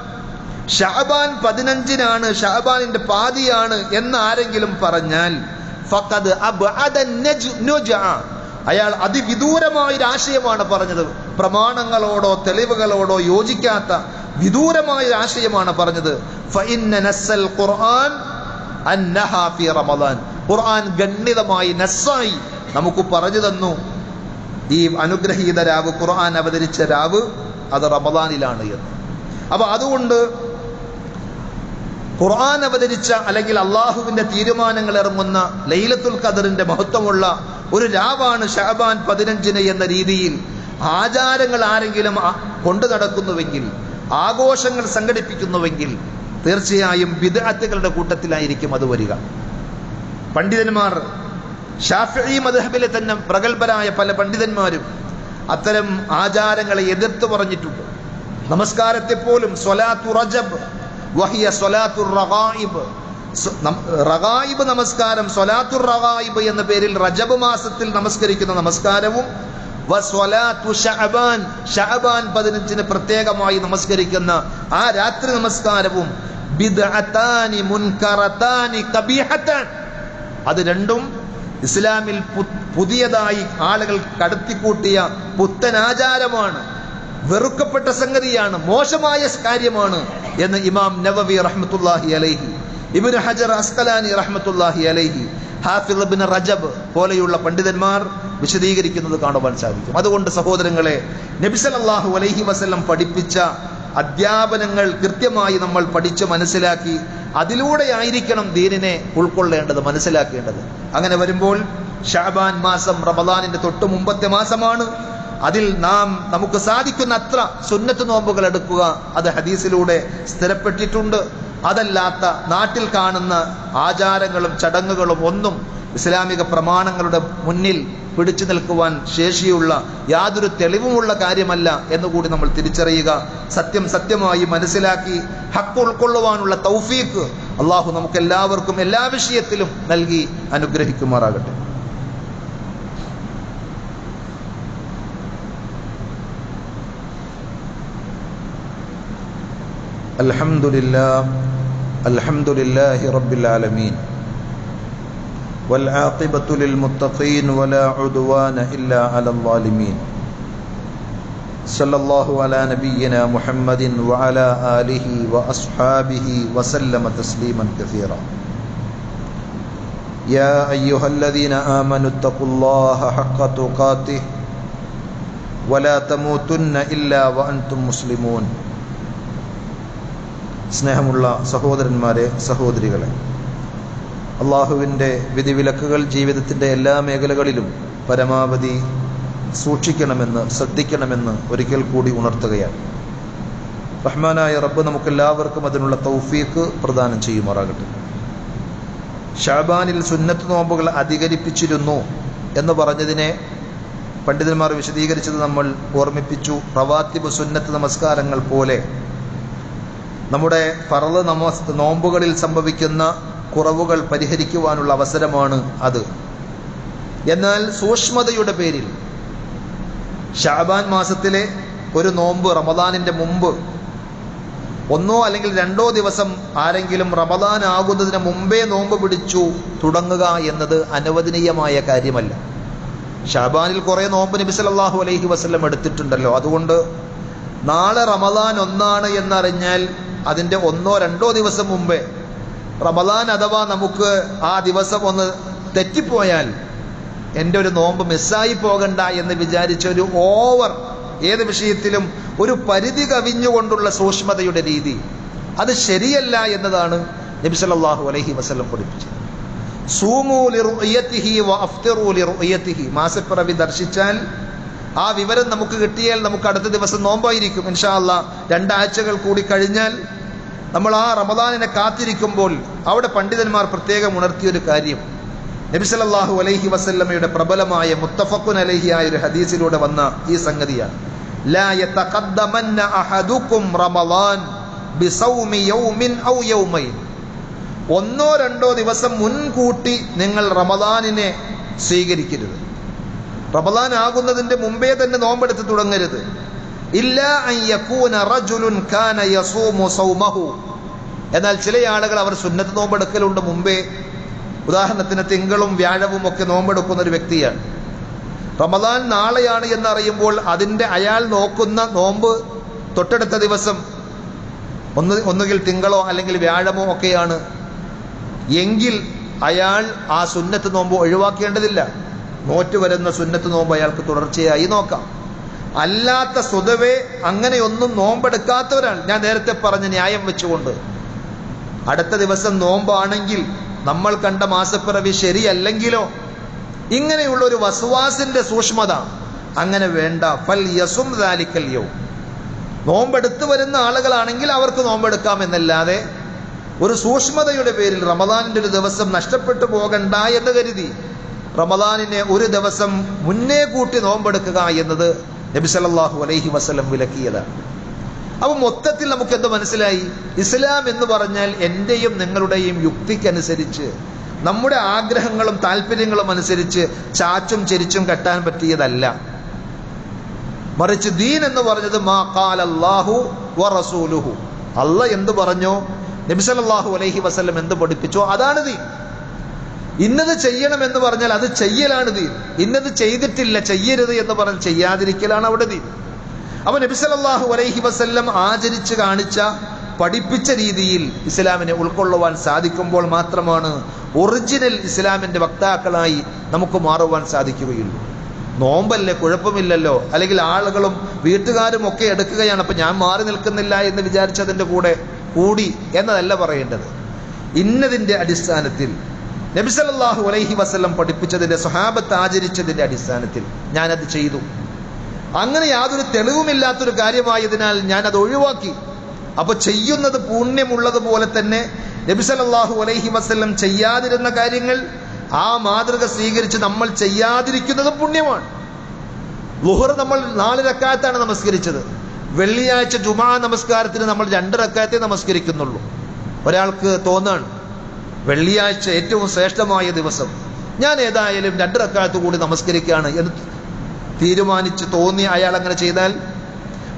ഷഹബാൻ പതിനഞ്ചിനാണ് ഷഹബാനിന്റെ പാതിയാണ് എന്ന് ആരെങ്കിലും പറഞ്ഞാൽ ഫഖദ് അബ്അദ നജ്- നുജ്അ. അയാൾ അതിവിദൂരമായ ഒരു ആശയമാണ് പറഞ്ഞത് പ്രമാണങ്ങളോടോ തെളിവുകളോടോ യോജിക്കാത്ത വിദൂരമായ ഒരു ആശയമാണ് പറഞ്ഞത് ഫഇന്ന നസ്സൽ ഖുർആൻ അന്നഹാ ഫി റമദാൻ ഖുർആൻ ഗണ്യതമായി നസ്സായി നമുക്ക് പറഞ്ഞു തന്നു ഈ അനുഗ്രഹീത രാവ് ഖുർആൻ അവതരിച്ച രാവ് അത് റമദാനിലാണ് എന്ന് അപ്പൊ അതുകൊണ്ട് ഖുർആൻ അവതരിച്ച അല്ലെങ്കിൽ അള്ളാഹുവിന്റെ തീരുമാനങ്ങൾ ഇറങ്ങുന്ന ലൈലത്തുൽ ഖദറിന്റെ മഹത്വമുള്ള ഒരു രാവാണ് ഷഹബാൻ പതിനഞ്ചിന് എന്ന രീതിയിൽ ആചാരങ്ങൾ ആരെങ്കിലും ആ- കൊണ്ടു നടക്കുന്നുവെങ്കിൽ ആഘോഷങ്ങൾ സംഘടിപ്പിക്കുന്നുവെങ്കിൽ തീർച്ചയായും വിദഗ്ധകളുടെ കൂട്ടത്തിലായിരിക്കും അത് വരിക പണ്ഡിതന്മാർ ഷാഫി മദ്ഹബിലെ തന്നെ പ്രഗത്ഭരായ പല പണ്ഡിതന്മാരും അത്തരം ആചാരങ്ങളെ എതിർത്ത് പറഞ്ഞിട്ടുണ്ട് നമസ്കാരത്തെ പോലും സ്വലാത്തു റജബ് വഹിയ സ്വലാത്തു റഗായിബ് സ്വ- നം- റഗായിബ് നമസ്കാരം സ്വലാത്തു റഗായിബ് എന്ന പേരിൽ റജബ് മാസത്തിൽ നമസ്കരിക്കുന്ന നമസ്കാരവും വസ്വലാത്തു ഷഅബാൻ ഷഅബാൻ പതിനഞ്ചിന് പ്രത്യേകമായി നമസ്കരിക്കുന്ന ആ രാത്രി നമസ്കാരവും ബിദ്അത്താനി മുൻകറത്താനി കബീഹത്താൻ അത് രണ്ടും ഇസ്ലാമിൽ പു- പുതിയതായി ആളുകൾ കടത്തിക്കൂട്ടിയ പുത്തൻ ആചാരമാണ് വെറുക്കപ്പെട്ട സംഗതിയാണ് മോശമായ കാര്യമാണ് എന്ന് ഇമാം നവവി റഹ്മത്തുല്ലാഹി അലൈഹി ഇബ്നു ഹജർ അസ്കലാനി റഹ്മത്തുല്ലാഹി അലൈഹി ഹാഫിൾ ഇബ്നു റജബ് പോലെയുള്ള പണ്ഡിതന്മാർ വിശദീകരിക്കുന്നത് കാണുവാൻ സാധിക്കും അതുകൊണ്ട് സഹോദരങ്ങളെ നബി സല്ലല്ലാഹു അലൈഹി വസല്ലം പഠിപ്പിച്ച അധ്യാപനങ്ങൾ കൃത്യമായി നമ്മൾ പഠിച്ച് മനസ്സിലാക്കി അതിലൂടെ ആയിരിക്കണം ദീനിനെ ഉൾക്കൊള്ളേണ്ടത് മനസ്സിലാക്കേണ്ടത് അങ്ങനെ വരുമ്പോൾ ഷാബാൻ മാസം റമദാനിന്റെ തൊട്ട് മുമ്പത്തെ മാസമാണ് അതിൽ നാം നമുക്ക് സാധിക്കുന്ന അത്ര സുന്നത്ത് നോമ്പുകൾ എടുക്കുക അത് ഹദീസിലൂടെ സ്ഥിരപ്പെട്ടിട്ടുണ്ട് അതല്ലാത്ത നാട്ടിൽ കാണുന്ന ആചാരങ്ങളും ചടങ്ങുകളും ഒന്നും ഇസ്ലാമിക പ്രമാണങ്ങളുടെ മുന്നിൽ പിടിച്ചു നിൽക്കുവാൻ ശേഷിയുള്ള യാതൊരു തെളിവുമുള്ള കാര്യമല്ല എന്നുകൂടി നമ്മൾ തിരിച്ചറിയുക സത്യം സത്യമായി മനസ്സിലാക്കി ഹക്ക് ഉൾക്കൊള്ളുവാനുള്ള തൗഫീക്ക് അള്ളാഹു നമുക്ക് എല്ലാവർക്കും എല്ലാ വിഷയത്തിലും നൽകി അനുഗ്രഹിക്കുമാറാകട്ടെ الحمد لله الحمد لله رب العالمين والعاقبة للمتقين ولا عدوان إلا على الظالمين صلى الله على نبينا محمد وعلى آله وأصحابه وسلم تسليما كثيرا يا أيها الذين آمنوا اتقوا الله حق تقاته ولا تموتن إلا وأنتم مسلمون സ്നേഹമുള്ള സഹോദരന്മാരെ സഹോദരികളെ അള്ളാഹുവിൻ്റെ വിധിവിലക്കുകൾ ജീവിതത്തിൻ്റെ എല്ലാ മേഖലകളിലും പരമാവധി സൂക്ഷിക്കണമെന്ന് ശ്രദ്ധിക്കണമെന്ന് ഒരിക്കൽ കൂടി ഉണർത്തുകയാണ് റഹ്മാനായ റബ്ബ് നമുക്കെല്ലാവർക്കും അതിനുള്ള തൗഫീക്ക് പ്രദാനം ചെയ്യുമാറാകട്ടെ ഷാബാനിൽ സുന്നത്ത് നോമ്പുകൾ അധികരിപ്പിച്ചിരുന്നു എന്ന് പറഞ്ഞതിനെ പണ്ഡിതന്മാർ വിശദീകരിച്ചത് നമ്മൾ ഓർമ്മിപ്പിച്ചു റവാത്തിബ് സുന്നത്ത് നമസ്കാരങ്ങൾ പോലെ നമ്മുടെ ഫറള് നമസ് നോമ്പുകളിൽ സംഭവിക്കുന്ന കുറവുകൾ പരിഹരിക്കുവാനുള്ള അവസരമാണ് അത് എന്നാൽ സൂക്ഷ്മതയുടെ പേരിൽ ഷാബാൻ മാസത്തിലെ ഒരു നോമ്പ് റമദാനിൻ്റെ മുമ്പ് ഒന്നോ അല്ലെങ്കിൽ രണ്ടോ ദിവസം ആരെങ്കിലും റമദാൻ ആകുന്നതിന് മുമ്പേ നോമ്പ് പിടിച്ചു തുടങ്ങുക എന്നത് അനുവദനീയമായ കാര്യമല്ല ഷാബാനിൽ കുറേ നോമ്പ് നബി സല്ലല്ലാഹു അലൈഹി വസല്ലം എടുത്തിട്ടുണ്ടല്ലോ അതുകൊണ്ട് നാളെ റമദാൻ ഒന്നാണ് എന്നറിഞ്ഞാൽ അതിൻ്റെ ഒന്നോ രണ്ടോ ദിവസം മുമ്പേ റമദാൻ അഥവാ നമുക്ക് ആ ദിവസം ഒന്ന് തെറ്റിപ്പോയാൽ എൻ്റെ ഒരു നോമ്പ് മിസ്സായി പോകണ്ട എന്ന് വിചാരിച്ച ഒരു ഓവർ ഏത് വിഷയത്തിലും ഒരു പരിധി കവിഞ്ഞുകൊണ്ടുള്ള സൂക്ഷ്മതയുടെ രീതി അത് ശരിയല്ല എന്നതാണ് നബി സല്ലല്ലാഹു അലൈഹി വസല്ലം പഠിപ്പിച്ചത് സൂമൂ ലിറുയത്തിഹി വ അഫ്തിറൂ ലിറുയത്തിഹി മാസപ്പിറവി ദർശിച്ചാൽ ആ വിവരം നമുക്ക് കിട്ടിയാൽ നമുക്ക് അടുത്ത ദിവസം നോമ്പായിരിക്കും ഇൻഷാ അല്ലാ രണ്ടാഴ്ചകൾ കൂടി കഴിഞ്ഞാൽ നമ്മൾ ആ റമദാനിനെ കാത്തിരിക്കുമ്പോൾ അവിടെ പണ്ഡിതന്മാർ പ്രത്യേകം ഉണർത്തിയൊരു കാര്യം നബി സല്ലല്ലാഹു അലൈഹി വസല്ലമയുടെ പ്രബലമായ മുത്തഫഖുൻ അലൈഹി ആയ ഒരു ഹദീസിലൂടെ വന്ന ഈ സംഗതിയാണ് ലാ യതഖദ്ദമന്ന അഹദുക്കും റമളാൻ ബിസൗമി യൗമിൻ ഔ യൗമൈൻ ഒന്നോ രണ്ടോ ദിവസം മുൻകൂട്ടി നിങ്ങൾ റമദാനിനെ സ്വീകരിക്കരുത് റമദാൻ ആകുന്നതിന്റെ മുമ്പേ തന്നെ നോമ്പെടുത്ത് തുടങ്ങരുത് ഇല്ല അൻ യകൂന റജുലുൻ കാന യസൂമു സൗമഹു എന്നാൽ ചില ആളുകൾ അവർ സുന്നത്ത് നോമ്പെടുക്കലുണ്ട് മുമ്പേ ഉദാഹരണത്തിന് തിങ്കളും വ്യാഴവും ഒക്കെ നോമ്പെടുക്കുന്ന ഒരു വ്യക്തിയാണ് റമദാൻ നാളെയാണ് എന്നറിയുമ്പോൾ അതിൻ്റെ അയാൾ നോക്കുന്ന നോമ്പ് തൊട്ടടുത്ത ദിവസം ഒന്ന് ഒന്നുകിൽ തിങ്കളോ അല്ലെങ്കിൽ വ്യാഴമോ ഒക്കെയാണ് എങ്കിൽ അയാൾ ആ സുന്നത്ത് നോമ്പ് ഒഴിവാക്കേണ്ടതില്ല നോറ്റ് വരുന്ന സുന്നത്ത് നോമ്പ് അയാൾക്ക് തുടർച്ചയായി നോക്കാം അല്ലാത്ത സ്വതവേ അങ്ങനെയൊന്നും നോമ്പെടുക്കാത്തവരാണ് ഞാൻ നേരത്തെ പറഞ്ഞ ന്യായം വെച്ചുകൊണ്ട് അടുത്ത ദിവസം നോമ്പാണെങ്കിൽ നമ്മൾ കണ്ട മാസപ്പിറവി ശരിയല്ലെങ്കിലോ ഇങ്ങനെയുള്ള ഒരു വസുവാസിന്റെ സൂക്ഷ്മത അങ്ങനെ വേണ്ട ഫൽ യസും ദാലിക്കൽ യൗ നോമ്പെടുത്ത് വരുന്ന ആളുകളാണെങ്കിൽ അവർക്ക് നോമ്പെടുക്കാം എന്നല്ലാതെ ഒരു സൂക്ഷ്മതയുടെ പേരിൽ റമദാനിന്റെ ഒരു ദിവസം നഷ്ടപ്പെട്ടു പോകണ്ട എന്ന് കരുതി റമദാനിനെ ഒരു ദിവസം മുന്നേ കൂട്ടി നോമ്പെടുക്കുക എന്നത് നബി സല്ലല്ലാഹു അലൈഹി വസല്ലം വിലക്കിയതാണ് അപ്പോൾ മൊത്തത്തിൽ നമുക്ക് എന്ത് മനസ്സിലായി ഇസ്ലാം എന്ന് പറഞ്ഞാൽ എൻ്റെയും നിങ്ങളുടെയും യുക്തിക്കനുസരിച്ച് നമ്മുടെ ആഗ്രഹങ്ങളും താല്പര്യങ്ങളും അനുസരിച്ച് ചാച്ചും ചെരിച്ചും കെട്ടാൻ പറ്റിയതല്ല മറിച്ച് ദീൻ എന്ന് പറഞ്ഞത് മാ ഖാല അല്ലാഹു വ റസൂലുഹു അല്ല എന്ത് പറഞ്ഞോ നബി സല്ലല്ലാഹു അലൈഹി വസല്ലം എന്ത് പഠിപ്പിച്ചോ അതാണ് ദീൻ ഇന്നത് ചെയ്യണം എന്ന് പറഞ്ഞാൽ അത് ചെയ്യലാണ് ദീൻ ഇന്നത് ചെയ്തിട്ടില്ല ചെയ്യരുത് എന്ന് പറഞ്ഞാൽ ചെയ്യാതിരിക്കലാണ് അവിടെ ദീൻ അപ്പൊ നബി സല്ലല്ലാഹു അലൈഹി വസല്ലം ആചരിച്ച് കാണിച്ച പഠിപ്പിച്ച രീതിയിൽ ഇസ്ലാമിനെ ഉൾക്കൊള്ളുവാൻ സാധിക്കുമ്പോൾ മാത്രമാണ് ഒറിജിനൽ ഇസ്ലാമിന്റെ വക്താക്കളായി നമുക്ക് മാറുവാൻ സാധിക്കുകയുള്ളൂ നോമ്പല്ലേ കുഴപ്പമില്ലല്ലോ അല്ലെങ്കിൽ ആളുകളും വീട്ടുകാരും ഒക്കെ എടുക്കുകയാണ് അപ്പൊ ഞാൻ മാറി നിൽക്കുന്നില്ല എന്ന് വിചാരിച്ചതിന്റെ കൂടെ കൂടി എന്നതല്ല പറയേണ്ടത് ഇന്നതിന്റെ അടിസ്ഥാനത്തിൽ നബി സല്ലല്ലാഹു അലൈഹി വസല്ലം പഠിപ്പിച്ചതിന്റെ സ്വഹാബത്ത് ആചരിച്ചതിന്റെ അടിസ്ഥാനത്തിൽ ഞാനത് ചെയ്തു അങ്ങനെ യാതൊരു തെളിവുമില്ലാത്തൊരു കാര്യമായതിനാൽ ഞാൻ അത് ഒഴിവാക്കി അപ്പൊ ചെയ്യുന്നത് പുണ്യമുള്ളതുപോലെ തന്നെ നബി സല്ലല്ലാഹു അലൈഹി വസല്ലം ചെയ്യാതിരുന്ന കാര്യങ്ങൾ ആ മാതൃക സ്വീകരിച്ച് നമ്മൾ ചെയ്യാതിരിക്കുന്നതും പുണ്യമാണ് ലുഹർ നമ്മൾ നാല് റക്കാത്താണ് നമസ്കരിച്ചത് വെള്ളിയാഴ്ച ജുമാ നമസ്കാരത്തിന് നമ്മൾ രണ്ട് റക്കാത്തേ നമസ്കരിക്കുന്നുള്ളൂ ഒരാൾക്ക് തോന്നാണ് വെള്ളിയാഴ്ച ഏറ്റവും ശ്രേഷ്ഠമായ ദിവസം ഞാൻ ഏതായാലും രണ്ട് റക്കാലത്ത് കൂടി നമസ്കരിക്കുകയാണ് എന്ന് തീരുമാനിച്ച് തോന്നി അയാൾ അങ്ങനെ ചെയ്താൽ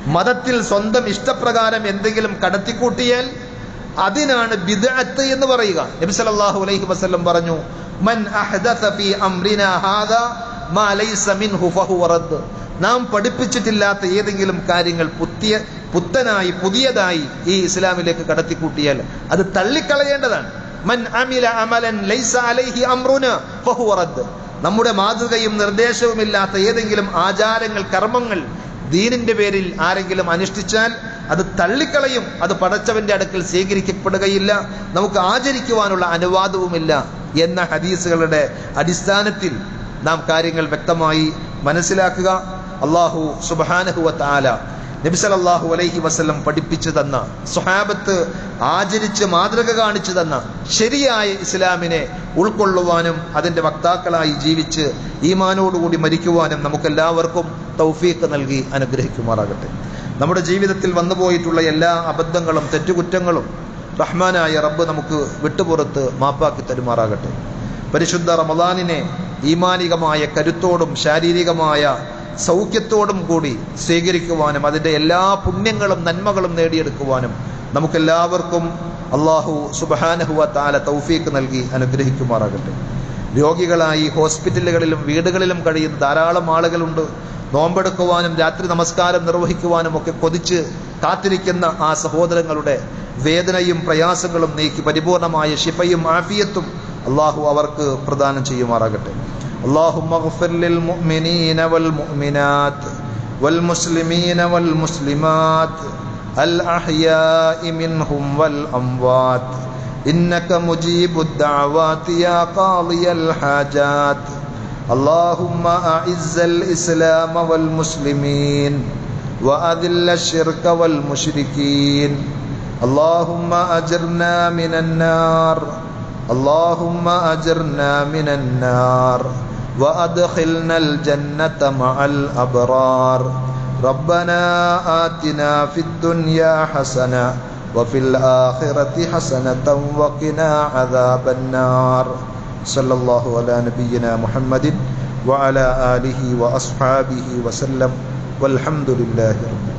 മതത്തിൽ സ്വന്തം ഇഷ്ടപ്രകാരം എന്തെങ്കിലും കടത്തിക്കൂട്ടിയാൽ അതിനാണ് ബിദ്അത്ത് എന്ന് പറയുക നബി സല്ലല്ലാഹു അലൈഹി വസല്ലം പറഞ്ഞു മൻ അഹ്ദസ ഫീ അംറിനാ ഹാദാ മാ ലൈസ മിൻഹു ഫഹുവ റദ്ദ് നാം പഠിപ്പിച്ചിട്ടില്ലാത്ത ഏതെങ്കിലും കാര്യങ്ങൾ പുതിയ പുത്തനായി പുതിയതായി ഈ ഇസ്ലാമിലേക്ക് കടത്തിക്കൂട്ടിയാൽ അത് തള്ളിക്കളയേണ്ടതാണ് മൻ അമില അമലൻ ലൈസ അലൈഹി അംറുന ഫഹുവ റദ്ദ് നമ്മുടെ മാതൃകയും നിർദ്ദേശവുമില്ലാത്ത ഏതെങ്കിലും ആചാരങ്ങൾ കർമ്മങ്ങൾ ദീനിന്റെ പേരിൽ ആരെങ്കിലും അനുഷ്ഠിച്ചാൽ അത് തള്ളിക്കളയും അത് പടച്ചവന്റെ അടുക്കൽ സ്വീകരിക്കപ്പെടുകയില്ല നമുക്ക് ആചരിക്കുവാനുള്ള അനുവാദവുമില്ല എന്ന ഹദീസുകളുടെ അടിസ്ഥാനത്തിൽ നാം കാര്യങ്ങൾ വ്യക്തമായി മനസ്സിലാക്കുക അള്ളാഹു സുബാനഹുവ താല നബിസലല്ലാഹു അലൈഹി വസല്ലം പഠിപ്പിച്ചു തന്ന സ്വഹാബത്ത് ആചരിച്ച് മാതൃക കാണിച്ചു തന്ന ശരിയായ ഇസ്ലാമിനെ ഉൾക്കൊള്ളുവാനും അതിന്റെ വക്താക്കളായി ജീവിച്ച് ഈമാനോടുകൂടി മരിക്കുവാനും നമുക്കെല്ലാവർക്കും തൗഫീഖ് നൽകി അനുഗ്രഹിക്കുമാറാകട്ടെ നമ്മുടെ ജീവിതത്തിൽ വന്നുപോയിട്ടുള്ള എല്ലാ അബദ്ധങ്ങളും തെറ്റുകുറ്റങ്ങളും റഹ്മാനായ റബ്ബ് നമുക്ക് വിട്ടുപുറത്ത് മാപ്പാക്കി തരുമാറാകട്ടെ പരിശുദ്ധ റമദാനിനെ ഈമാനികമായ കരുത്തോടും ശാരീരികമായ സൗഖ്യത്തോടും കൂടി സ്വീകരിക്കുവാനും അതിൻ്റെ എല്ലാ പുണ്യങ്ങളും നന്മകളും നേടിയെടുക്കുവാനും നമുക്കെല്ലാവർക്കും അള്ളാഹു സുബാനഹുവ താല തൗഫീക്ക് നൽകി അനുഗ്രഹിക്കുമാറാകട്ടെ രോഗികളായി ഹോസ്പിറ്റലുകളിലും വീടുകളിലും കഴിയുന്ന ധാരാളം ആളുകളുണ്ട് നോമ്പെടുക്കുവാനും രാത്രി നമസ്കാരം നിർവഹിക്കുവാനും ഒക്കെ കൊതിച്ച് കാത്തിരിക്കുന്ന ആ സഹോദരങ്ങളുടെ വേദനയും പ്രയാസങ്ങളും നീക്കി പരിപൂർണമായ ശിഫയും ആഫിയത്തും അള്ളാഹു അവർക്ക് പ്രദാനം ചെയ്യുമാറാകട്ടെ اللهم اغفر للمؤمنين والمؤمنات والمسلمين والمسلمات الأحياء منهم والأموات إنك مجيب الدعوات يا قاضي الحاجات اللهم أعز الإسلام والمسلمين وأذل الشرك والمشركين اللهم أجرنا من النار اللهم أجرنا من النار وأدخلنا الجنة مع الأبرار ربنا آتنا في الدنيا حسنة وفي الآخرة حسنة وقنا عذاب النار صلى الله على نبينا محمد وعلى آله وأصحابه وسلم والحمد لله رب العالمين